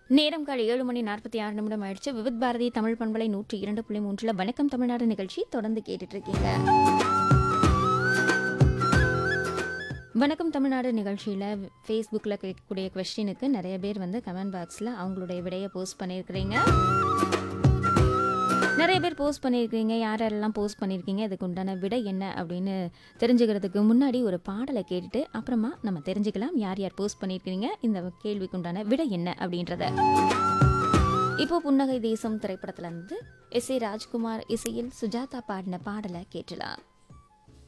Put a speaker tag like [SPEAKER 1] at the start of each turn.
[SPEAKER 1] நேரம் காலை ஏழு மணி நாற்பத்தி ஆறு நிமிடம் ஆயிடுச்சு விவித் பாரதி தமிழ் பண்பலை நூற்றி இரண்டு புள்ளி மூன்றில் வணக்கம் தமிழ்நாடு நிகழ்ச்சி தொடர்ந்து கேட்டுட்டு இருக்கீங்க வணக்கம் தமிழ்நாடு நிகழ்ச்சியில் ஃபேஸ்புக்கில் கேட்கக்கூடிய கொஸ்டினுக்கு நிறைய பேர் வந்து கமெண்ட் பாக்ஸில் அவங்களுடைய விடையை போஸ்ட் பண்ணியிருக்கிறீங்க நிறைய பேர் போஸ்ட் பண்ணியிருக்கீங்க யார் யாரெல்லாம் போஸ்ட் பண்ணியிருக்கீங்க இதுக்கு உண்டான விடை என்ன அப்படின்னு தெரிஞ்சுக்கிறதுக்கு முன்னாடி ஒரு பாடலை கேட்டுட்டு அப்புறமா நம்ம தெரிஞ்சுக்கலாம் யார் யார் போஸ்ட் பண்ணியிருக்கீங்க இந்த கேள்விக்கு உண்டான விடை என்ன அப்படின்றத இப்போ புன்னகை தேசம் திரைப்படத்துல இருந்து எஸ் ஏ ராஜ்குமார் இசையில் சுஜாதா பாடின பாடலை கேட்டலாம்